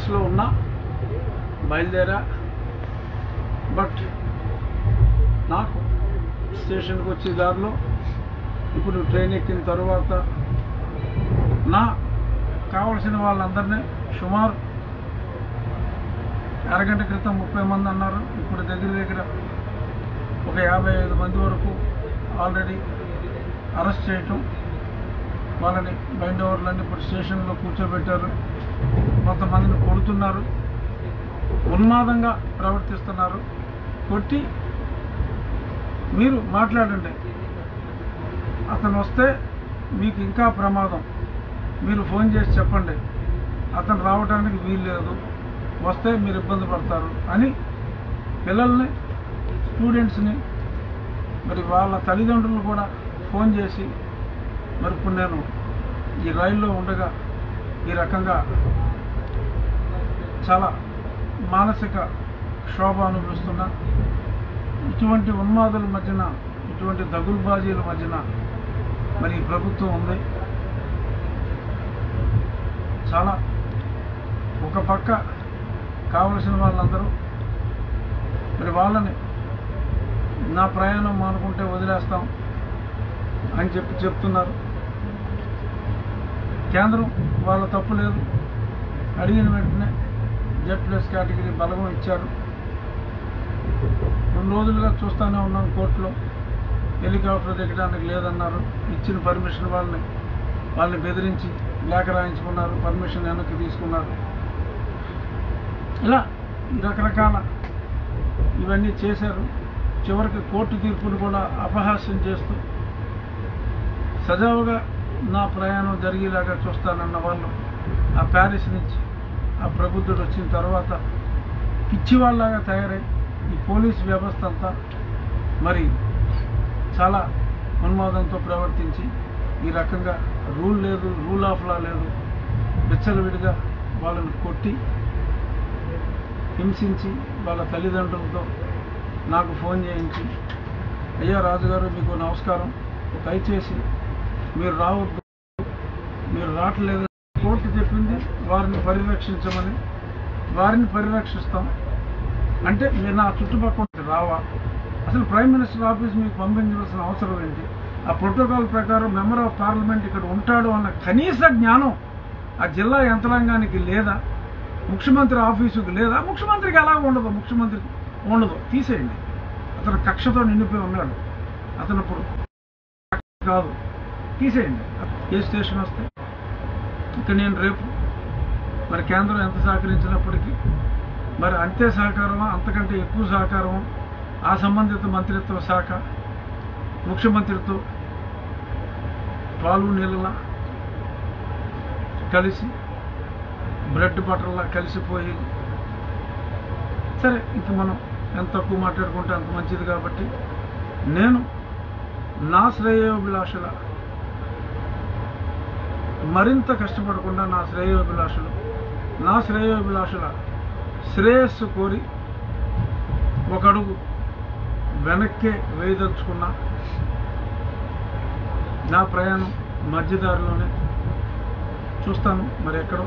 ఎక్స్ప్రెస్లో ఉన్నా బయలుదేరా బట్ నాకు స్టేషన్కి వచ్చే దారిలో ఇప్పుడు ట్రైన్ ఎక్కిన తర్వాత నా కావలసిన వాళ్ళందరినీ సుమారు అరగంట క్రితం ముప్పై మంది అన్నారు ఇప్పుడు దగ్గర దగ్గర ఒక యాభై ఐదు మంది వరకు ఆల్రెడీ అరెస్ట్ చేయటం వాళ్ళని బైండ్ ఓవర్లన్నీ ఇప్పుడు స్టేషన్లో కూర్చోబెట్టారు కొంతమందిని కొడుతున్నారు ఉన్మాదంగా ప్రవర్తిస్తున్నారు కొట్టి మీరు మాట్లాడండి అతను వస్తే మీకు ఇంకా ప్రమాదం మీరు ఫోన్ చేసి చెప్పండి అతను రావడానికి వీలు లేదు వస్తే మీరు ఇబ్బంది పడతారు అని పిల్లల్ని స్టూడెంట్స్ని మరి వాళ్ళ తల్లిదండ్రులు కూడా ఫోన్ చేసి మరి ఇప్పుడు నేను ఈ రైల్లో ఉండగా ఈ రకంగా చాలా మానసిక క్షోభ అనుభవిస్తున్నా ఇటువంటి ఉన్మాదుల మధ్యన ఇటువంటి దగులుబాజీల మధ్యన మరి ఈ ప్రభుత్వం ఉంది చాలా ఒక పక్క కావలసిన వాళ్ళందరూ మరి వాళ్ళని నా ప్రయాణం మానుకుంటే వదిలేస్తాం అని చెప్పి చెప్తున్నారు కేంద్రం వాళ్ళ తప్పు లేదు అడిగిన వెంటనే జెడ్ ప్లస్ కేటగిరీ బలగం ఇచ్చారు రెండు రోజులుగా చూస్తూనే ఉన్నాం కోర్టులో హెలికాప్టర్ దిగడానికి లేదన్నారు ఇచ్చిన పర్మిషన్ వాళ్ళని వాళ్ళని బెదిరించి లేఖ రాయించుకున్నారు పర్మిషన్ వెనక్కి తీసుకున్నారు ఇలా ఈ రకరకాల ఇవన్నీ చేశారు చివరికి కోర్టు తీర్పును కూడా అపహాస్యం చేస్తూ సజావుగా నా ప్రయాణం జరిగేలాగా చూస్తానన్న వాళ్ళు ఆ ప్యారిస్ నుంచి ఆ ప్రబుద్ధుడు వచ్చిన తర్వాత పిచ్చివాళ్ళలాగా తయారై ఈ పోలీస్ వ్యవస్థ అంతా మరి చాలా ఉన్మాదంతో ప్రవర్తించి ఈ రకంగా రూల్ లేదు రూల్ ఆఫ్ లా లేదు విచ్చలవిడిగా వాళ్ళని కొట్టి హింసించి వాళ్ళ తల్లిదండ్రులతో నాకు ఫోన్ చేయించి అయ్యా రాజుగారు మీకు నమస్కారం దయచేసి మీరు రావద్దు మీరు రావట్లేదు కోర్టు చెప్పింది వారిని పరిరక్షించమని వారిని పరిరక్షిస్తాం అంటే మీరు నా చుట్టుపక్కల ఉంటే రావా అసలు ప్రైమ్ మినిస్టర్ ఆఫీస్ మీకు పంపించవలసిన అవసరం ఏంటి ఆ ప్రోటోకాల్ ప్రకారం మెంబర్ ఆఫ్ పార్లమెంట్ ఇక్కడ ఉంటాడు అన్న కనీస జ్ఞానం ఆ జిల్లా యంత్రాంగానికి లేదా ముఖ్యమంత్రి ఆఫీసుకు లేదా ముఖ్యమంత్రికి ఎలా ఉండదు ముఖ్యమంత్రికి ఉండదు తీసేయండి అతను కక్షతో నిండిపోయి ఉన్నాడు అతను ఇప్పుడు కాదు తీసేయండి ఏ స్టేషన్ వస్తే ఇక నేను రేపు మరి కేంద్రం ఎంత సహకరించినప్పటికీ మరి అంతే సహకారమా అంతకంటే ఎక్కువ సహకారమా ఆ సంబంధిత మంత్రిత్వ శాఖ ముఖ్యమంత్రితో పాలు నీళ్ళలా కలిసి బ్రెడ్ బటర్లా కలిసిపోయి సరే ఇంక మనం ఎంత తక్కువ మాట్లాడుకుంటే అంత మంచిది కాబట్టి నేను నా శ్రేయోభిలాషల మరింత కష్టపడకుండా నా శ్రేయోభిలాషలు నా శ్రేయోభిలాషల శ్రేయస్సు కోరి ఒక అడుగు వెనక్కే వేయదలుచుకున్నా నా ప్రయాణం మధ్యదారిలోనే చూస్తాను మరి ఎక్కడో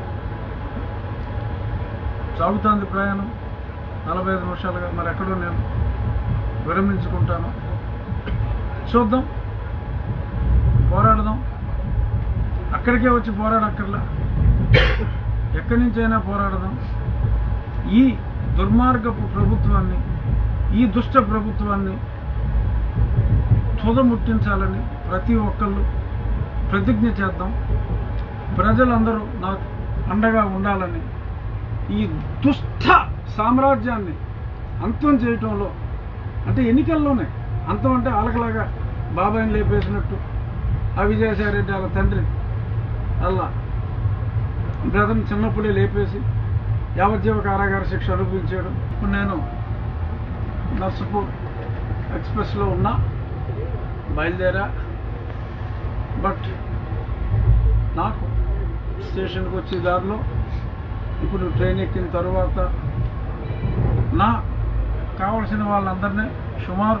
సాగుతోంది ప్రయాణం నలభై ఐదు నిమిషాలుగా మరి ఎక్కడో నేను విరమించుకుంటాను చూద్దాం పోరాడదాం అక్కడికే వచ్చి పోరాడక్కర్లా ఎక్కడి నుంచైనా పోరాడదాం ఈ దుర్మార్గపు ప్రభుత్వాన్ని ఈ దుష్ట ప్రభుత్వాన్ని తుదముట్టించాలని ప్రతి ఒక్కళ్ళు ప్రతిజ్ఞ చేద్దాం ప్రజలందరూ నాకు అండగా ఉండాలని ఈ దుష్ట సామ్రాజ్యాన్ని అంతం చేయటంలో అంటే ఎన్నికల్లోనే అంతం అంటే ఆలకలాగా బాబాయిని లేపేసినట్టు ఆ విజయసాయిరెడ్డి వాళ్ళ తండ్రి అలా బ్రదర్ని చిన్నప్పుడే లేపేసి యావజ్జీవ కారాగార శిక్ష అనుభవించాడు ఇప్పుడు నేను నర్సుపూర్ ఎక్స్ప్రెస్లో ఉన్నా బయలుదేరా బట్ నాకు స్టేషన్కి వచ్చే దారిలో ఇప్పుడు ట్రైన్ ఎక్కిన తర్వాత నా కావలసిన వాళ్ళందరినీ సుమారు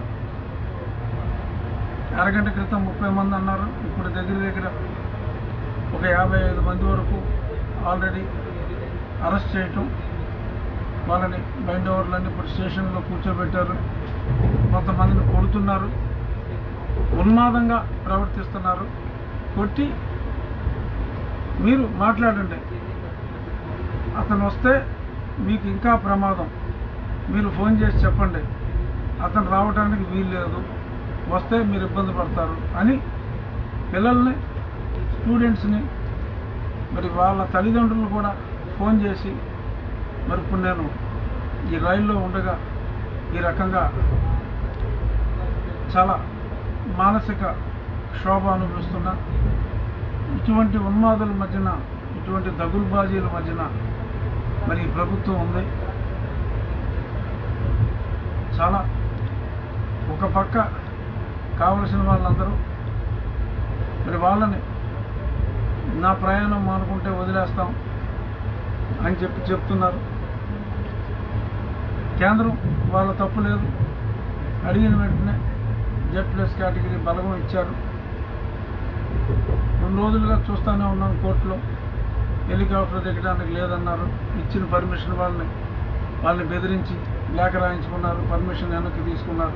అరగంట క్రితం ముప్పై మంది అన్నారు ఇప్పుడు దగ్గర దగ్గర ఒక యాభై ఐదు మంది వరకు ఆల్రెడీ అరెస్ట్ చేయటం వాళ్ళని బైండ్ ఓవర్లన్నీ ఇప్పుడు స్టేషన్లో కూర్చోబెట్టారు కొంతమందిని కొడుతున్నారు ఉన్మాదంగా ప్రవర్తిస్తున్నారు కొట్టి మీరు మాట్లాడండి అతను వస్తే మీకు ఇంకా ప్రమాదం మీరు ఫోన్ చేసి చెప్పండి అతను రావడానికి వీలు లేదు వస్తే మీరు ఇబ్బంది పడతారు అని పిల్లల్ని స్టూడెంట్స్ని మరి వాళ్ళ తల్లిదండ్రులు కూడా ఫోన్ చేసి మరి ఇప్పుడు నేను ఈ రైల్లో ఉండగా ఈ రకంగా చాలా మానసిక క్షోభ అనుభవిస్తున్నా ఇటువంటి ఉన్మాదుల మధ్యన ఇటువంటి దగులుబాజీల మధ్యన మరి ఈ ప్రభుత్వం ఉంది చాలా ఒక పక్క కావలసిన వాళ్ళందరూ మరి వాళ్ళని నా ప్రయాణం మానుకుంటే వదిలేస్తాం అని చెప్పి చెప్తున్నారు కేంద్రం వాళ్ళ తప్పు లేదు అడిగిన వెంటనే జెడ్ ప్లస్ కేటగిరీ బలగం ఇచ్చారు రెండు రోజులుగా చూస్తూనే ఉన్నాం కోర్టులో హెలికాప్టర్ దిగడానికి లేదన్నారు ఇచ్చిన పర్మిషన్ వాళ్ళని వాళ్ళని బెదిరించి లేఖ రాయించుకున్నారు పర్మిషన్ వెనక్కి తీసుకున్నారు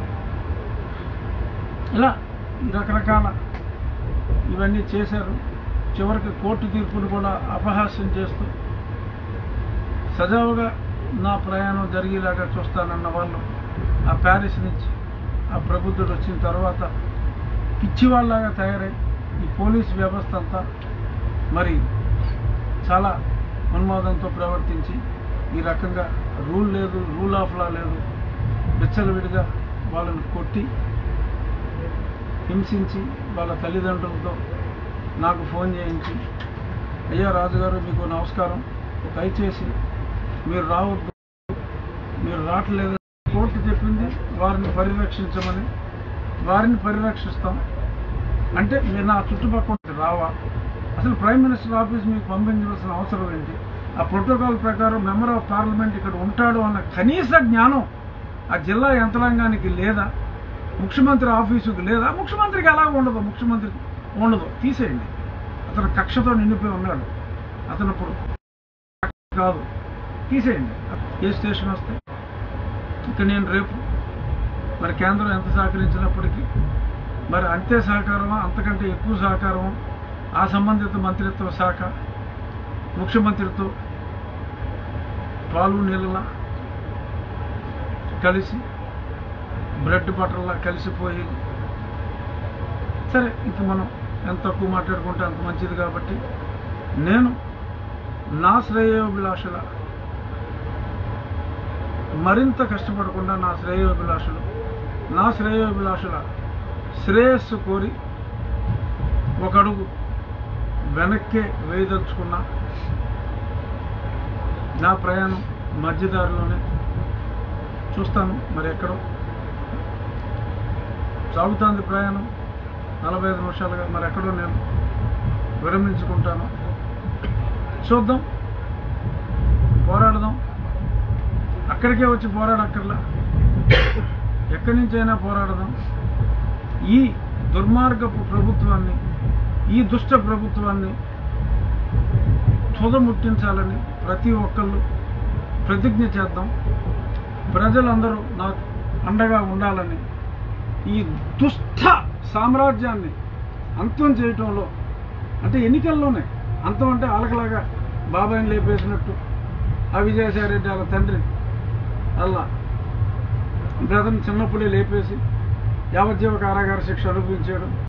ఇలా ఈ రకరకాల ఇవన్నీ చేశారు చివరికి కోర్టు తీర్పును కూడా అపహాస్యం చేస్తూ సజావుగా నా ప్రయాణం జరిగేలాగా చూస్తానన్న వాళ్ళు ఆ ప్యారిస్ నుంచి ఆ ప్రబుద్ధుడు వచ్చిన తర్వాత పిచ్చివాళ్ళలాగా తయారై ఈ పోలీస్ వ్యవస్థ అంతా మరి చాలా ఉన్మాదంతో ప్రవర్తించి ఈ రకంగా రూల్ లేదు రూల్ ఆఫ్ లా లేదు విచ్చలవిడిగా వాళ్ళని కొట్టి హింసించి వాళ్ళ తల్లిదండ్రులతో నాకు ఫోన్ చేయించి అయ్యా రాజుగారు మీకు నమస్కారం దయచేసి మీరు రావద్దు మీరు రావట్లేదు కోర్టు చెప్పింది వారిని పరిరక్షించమని వారిని పరిరక్షిస్తాం అంటే మీరు నా చుట్టుపక్కల రావా అసలు ప్రైమ్ మినిస్టర్ ఆఫీస్ మీకు పంపించవలసిన అవసరం ఏంటి ఆ ప్రోటోకాల్ ప్రకారం మెంబర్ ఆఫ్ పార్లమెంట్ ఇక్కడ ఉంటాడు అన్న కనీస జ్ఞానం ఆ జిల్లా యంత్రాంగానికి లేదా ముఖ్యమంత్రి ఆఫీసుకు లేదా ముఖ్యమంత్రికి ఎలా ఉండదు ముఖ్యమంత్రికి ఉండదు తీసేయండి అతను కక్షతో నిండిపోయి ఉన్నాడు అతను ఇప్పుడు కాదు తీసేయండి ఏ స్టేషన్ వస్తే ఇక నేను రేపు మరి కేంద్రం ఎంత సహకరించినప్పటికీ మరి అంతే సహకారమా అంతకంటే ఎక్కువ సహకారమా ఆ సంబంధిత మంత్రిత్వ శాఖ ముఖ్యమంత్రితో పాలు నీళ్ళలా కలిసి బ్రెడ్ బటర్లా కలిసిపోయి సరే ఇంక మనం ఎంత తక్కువ మాట్లాడుకుంటే అంత మంచిది కాబట్టి నేను నా శ్రేయోభిలాషుల మరింత కష్టపడకుండా నా శ్రేయోభిలాషులు నా శ్రేయోభిలాషుల శ్రేయస్సు కోరి ఒక అడుగు వెనక్కే వేయదలుచుకున్నా నా ప్రయాణం మధ్యదారిలోనే చూస్తాను మరి ఎక్కడో సాగుతోంది ప్రయాణం నలభై ఐదు నిమిషాలుగా మరి ఎక్కడో నేను విరమించుకుంటాను చూద్దాం పోరాడదాం అక్కడికే వచ్చి పోరాడక్కర్లా ఎక్కడి నుంచైనా పోరాడదాం ఈ దుర్మార్గపు ప్రభుత్వాన్ని ఈ దుష్ట ప్రభుత్వాన్ని తుదముట్టించాలని ప్రతి ఒక్కళ్ళు ప్రతిజ్ఞ చేద్దాం ప్రజలందరూ నాకు అండగా ఉండాలని ఈ దుష్ట సామ్రాజ్యాన్ని అంతం చేయటంలో అంటే ఎన్నికల్లోనే అంతం అంటే అలకలాగా బాబాయిని లేపేసినట్టు ఆ విజయసాయిరెడ్డి వాళ్ళ తండ్రి అలా బ్రదర్ని చిన్నప్పుడే లేపేసి యావజ్జీవ కారాగార శిక్ష అనుభవించాడు